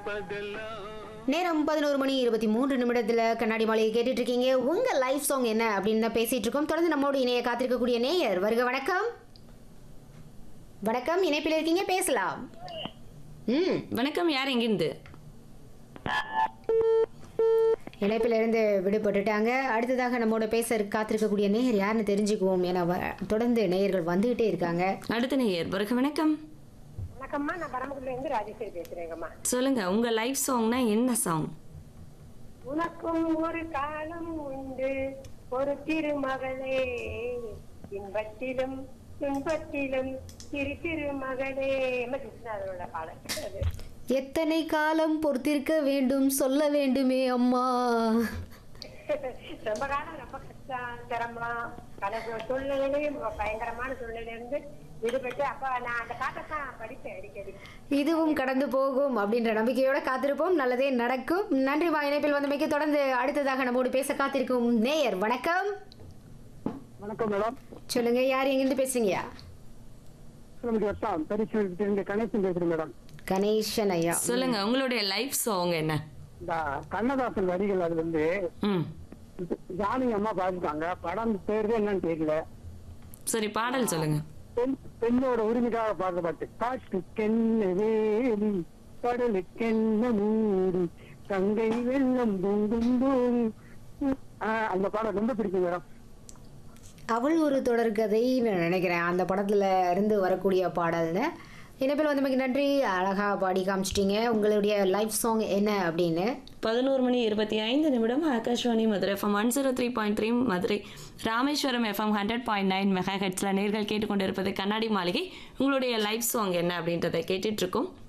நேரம் பதினோரு மணி இருபத்தி மூன்று நிமிடத்தில் கண்ணாடி மாலையை கேட்டுட்டு இருக்கீங்க உங்க லைஃப் சாங் என்ன அப்படின்னு தான் பேசிட்டு இருக்கோம் தொடர்ந்து நம்மோடு இணைய காத்திருக்கக்கூடிய நேயர் வருக வணக்கம் வணக்கம் இணைப்பில் இருக்கீங்க பேசலாம் ம் வணக்கம் யார் எங்கிருந்து இணைப்பில் இருந்து விடுபட்டுட்டாங்க அடுத்ததாக நம்மோட பேச காத்திருக்கக்கூடிய நேயர் யாருன்னு தெரிஞ்சுக்குவோம் ஏன்னா வ- தொடர்ந்து நேயர்கள் வந்துகிட்டே இருக்காங்க அடுத்த நேயர் வருக வணக்கம் வணக்கம்மா நான் பரமக்குடில இருந்து ராஜேஸ்வரி பேசுறேங்கம்மா சொல்லுங்க உங்க லைஃப் சாங்னா என்ன சாங் உனக்கும் ஒரு காலம் உண்டு ஒரு திருமகளே இன்பத்திலும் துன்பத்திலும் திரு திருமகளே எம்ம கிருஷ்ணாரோட பாடல் அது எத்தனை காலம் பொறுத்திருக்க வேண்டும் சொல்ல வேண்டுமே அம்மா ரொம்ப காலம் ரொம்ப கஷ்டம் சிரமம் கணக்கு சூழ்நிலையிலையும் பயங்கரமான சூழ்நிலை இருந்து விடுபட்டு அப்ப நான் அந்த பாட்டை தான் படிப்பேன் அடிக்கடி இதுவும் கடந்து போகும் அப்படின்ற நம்பிக்கையோட காத்திருப்போம் நல்லதே நடக்கும் நன்றி மா இணைப்பில் வந்தமைக்கு தொடர்ந்து அடுத்ததாக நம்மோடு பேச காத்திருக்கும் நேயர் வணக்கம் வணக்கம் மேடம் சொல்லுங்க யார் எங்கிருந்து பேசுறீங்க கிலோமீட்டர் வட்டம் பெரியசிலிருந்து இருந்து கணேசன் பேசுறேன் மேடம் கணேசன் ஐயா சொல்லுங்க உங்களுடைய லைஃப் சாங் என்ன இந்த கண்ணதாசன் வரிகள் அதுல இருந்து ம் ஜானி அம்மா பாதிப்பாங்க படம் பேரு என்னன்னு தெரியல சரி பாடல் சொல்லுங்க பெண் பெண்ணோட உரிமைக்காக பாடுற பாட்டு காட்டுக்கென்ன வேலி கடலுக்கென்ன மூடி கங்கை வெள்ளம் பொங்கும் போது ஆஹ் அந்த பாடம் ரொம்ப பிடிக்கும் மேடம் அவள் ஒரு தொடர்கதை நான் நினைக்கிறேன் அந்த படத்துல இருந்து வரக்கூடிய பாடல்னு இணைப்பில் வந்தமைக்கு நன்றி அழகா பாடி காமிச்சிட்டீங்க உங்களுடைய லைஃப் சாங் என்ன அப்படின்னு பதினோரு மணி இருபத்தி ஐந்து நிமிடம் Akashvani Madurai FM one zero three point three Madurai Rameswaram FM hundred point nine mega ஹெட்ஸில் நேர்கள் கேட்டுக்கொண்டிருப்பது கண்ணாடி மாளிகை உங்களுடைய லைஃப் சாங் என்ன அப்படின்றத கேட்டுட்டு இருக்கோம்